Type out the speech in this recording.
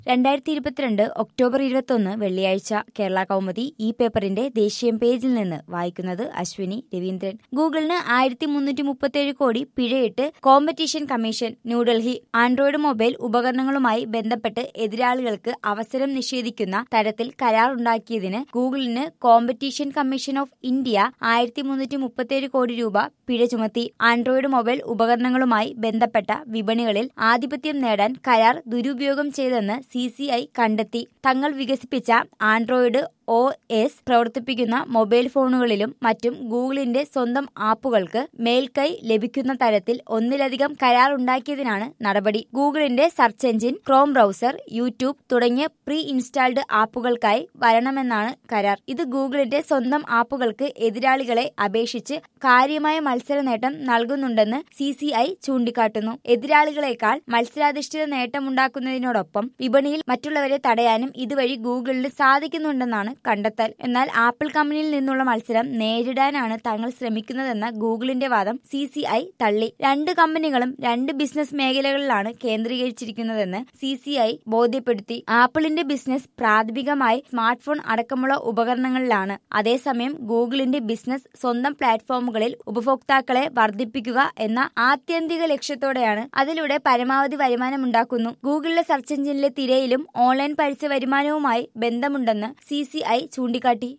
രണ്ടായിരത്തി ഇരുപത്തിരണ്ട് ഒക്ടോബർ ഇരുപത്തൊന്ന് വെള്ളിയാഴ്ച കേരള കൗമുദി ഈ പേപ്പറിന്റെ ദേശീയ പേജിൽ നിന്ന് വായിക്കുന്നത് അശ്വിനി രവീന്ദ്രൻ ഗൂഗിളിന് ആയിരത്തി മുന്നൂറ്റി മുപ്പത്തിയേഴ് കോടി പിഴയിട്ട് competition commission New Delhi Android mobile ഉപകരണങ്ങളുമായി ബന്ധപ്പെട്ട് എതിരാളികൾക്ക് അവസരം നിഷേധിക്കുന്ന തരത്തിൽ കരാറുണ്ടാക്കിയതിന് ഗൂഗിളിന് കോമ്പറ്റീഷൻ കമ്മീഷൻ ഓഫ് ഇന്ത്യ ആയിരത്തി മുന്നൂറ്റി മുപ്പത്തിയേഴ് കോടി രൂപ പിഴ ചുമത്തി ആൻഡ്രോയിഡ് മൊബൈൽ ഉപകരണങ്ങളുമായി ബന്ധപ്പെട്ട വിപണികളിൽ ആധിപത്യം നേടാൻ കരാർ ദുരുപയോഗം ചെയ്തെന്ന് സി സി ഐ കണ്ടെത്തി തങ്ങൾ വികസിപ്പിച്ച ആൻഡ്രോയിഡ് ഒ എസ് പ്രവർത്തിപ്പിക്കുന്ന മൊബൈൽ ഫോണുകളിലും മറ്റും ഗൂഗിളിന്റെ സ്വന്തം ആപ്പുകൾക്ക് മേൽക്കൈ ലഭിക്കുന്ന തരത്തിൽ ഒന്നിലധികം കരാറുണ്ടാക്കിയതിനാണ് നടപടി ഗൂഗിളിന്റെ search engine Chrome browser YouTube തുടങ്ങിയ പ്രീ ഇൻസ്റ്റാൾഡ് ആപ്പുകൾക്കായി വരണമെന്നാണ് കരാർ ഇത് ഗൂഗിളിന്റെ സ്വന്തം ആപ്പുകൾക്ക് എതിരാളികളെ അപേക്ഷിച്ച് കാര്യമായ മത്സര നേട്ടം നൽകുന്നുണ്ടെന്ന് സി സി ഐ ചൂണ്ടിക്കാട്ടുന്നു എതിരാളികളെക്കാൾ മത്സരാധിഷ്ഠിത നേട്ടമുണ്ടാക്കുന്നതിനോടൊപ്പം വിപണിയിൽ മറ്റുള്ളവരെ തടയാനും ഇതുവഴി ഗൂഗിളിന് സാധിക്കുന്നുണ്ടെന്നാണ് കണ്ടെത്തൽ എന്നാൽ ആപ്പിൾ കമ്പനിയിൽ നിന്നുള്ള മത്സരം നേരിടാനാണ് തങ്ങൾ ശ്രമിക്കുന്നതെന്ന ഗൂഗിളിന്റെ വാദം സി സി ഐ തള്ളി രണ്ട് കമ്പനികളും രണ്ട് ബിസിനസ് മേഖലകളിലാണ് കേന്ദ്രീകരിച്ചിരിക്കുന്നതെന്ന് സി സി ഐ ബോധ്യപ്പെടുത്തി ആപ്പിളിന്റെ ബിസിനസ് പ്രാഥമികമായി സ്മാർട്ട് ഫോൺ അടക്കമുള്ള ഉപകരണങ്ങളിലാണ് അതേസമയം ഗൂഗിളിന്റെ ബിസിനസ് സ്വന്തം പ്ലാറ്റ്ഫോമുകളിൽ ഉപഭോക്താക്കളെ വർദ്ധിപ്പിക്കുക എന്ന ആത്യന്തിക ലക്ഷ്യത്തോടെയാണ് അതിലൂടെ പരമാവധി വരുമാനമുണ്ടാക്കുന്നു ഗൂഗിളിലെ സെർച്ച് എഞ്ചിനിലെ തിരയിലും ഓൺലൈൻ പരസ്യ വരുമാനവുമായി ബന്ധമുണ്ടെന്ന് സി സി ഐ ചൂണ്ടിക്കാട്ടി